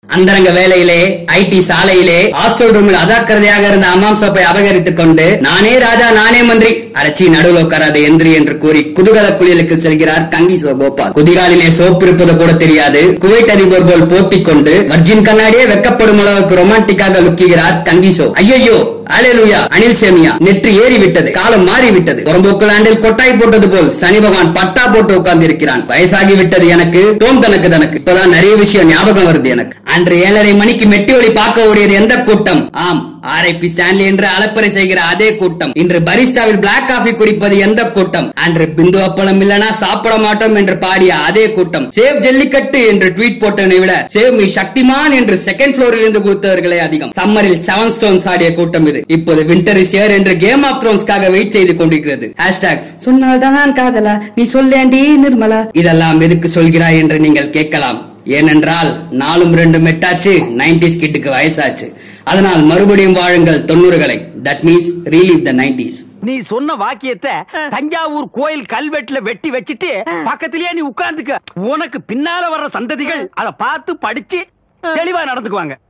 அந்தரங்க வேலையிலே ஐடி சாலையிலே ஹாஸ்டல் ரூமில் அதாக்கிரதையாக இருந்த அம்மாம் சோப்பை அபகரித்துக் கொண்டு நானே ராஜா நானே மந்திரி அரைச்சி நடுவில் உட்காராத எந்திரி என்று கூறி குதூகல குளியலுக்கு செல்கிறார் கங்கி சோ கோபால் குதிகாலிலே சோப்பு இருப்பது கூட தெரியாது குவைட் அதிபர் போல் போத்திக் கொண்டு வர்ஜின் கண்ணாடியே வெக்கப்படும் அளவுக்கு ரொமான்டிக்காக லுக்குகிறார் கங்கிசோ ஐயோ அலேலுயா அனில் சேமியா நெற்றி ஏறி விட்டது காலம் மாறி விட்டது புறம்போக்கு லாண்டில் கொட்டாய் போட்டது போல் சனி பகவான் பட்டா போட்டு உட்கார்ந்து இருக்கிறான் வயசாகி விட்டது எனக்கு தோம் தனக்கு தனக்கு இப்பதான் நிறைய விஷயம் ஞாபகம் வருது எனக்கு அன்று ஏழரை மணிக்கு மெட்டி ஒளி பார்க்க ஓடியது எந்த கூட்டம் ஆம் ஆர்ஐபி ஸ்டான்லி என்று அலப்பறை செய்கிற அதே கூட்டம் இன்று பரிஸ்டாவில் பிளாக் காஃபி குடிப்பது எந்த கூட்டம் அன்று பிந்து அப்பளம் இல்லனா சாப்பிட மாட்டோம் என்று பாடிய அதே கூட்டம் சேவ் ஜல்லிக்கட்டு என்று ட்வீட் போட்டவனை விட சேவ் மீ சக்திமான் என்று செகண்ட் ஃப்ளோரில் இருந்து குத்தவர்களே அதிகம் சம்மரில் செவன் ஸ்டோன்ஸ் ஆடிய கூட்டம் இது இப்போது வின்டர் இஸ் ஏர் என்று கேம் ஆஃப் த்ரோன்ஸ்க்காக வெயிட் செய்து கொண்டிருக்கிறது ஹேஷ்டாக் சொன்னால்தான் காதலா நீ சொல்லேண்டி நிர்மலா இதெல்லாம் எதுக்கு சொல்கிறாய் என்று நீங்கள் கேட்கலாம் ஏனென்றால் நாலும் ரெண்டு மெட்டாச்சு நைன்டிஸ் கிட்டுக்கு வயசாச்சு அதனால் மறுபடியும் வாழுங்கள் தொண்ணூறுகளை that means relive the nineties நீ சொன்ன வாக்கியத்தை தஞ்சாவூர் கோயில் கல்வெட்டுல வெட்டி வச்சிட்டு பக்கத்திலேயே நீ உட்கார்ந்துக்க உனக்கு பின்னால வர்ற சந்ததிகள் அத பார்த்து படிச்சு தெளிவா நடந்துக்குவாங்க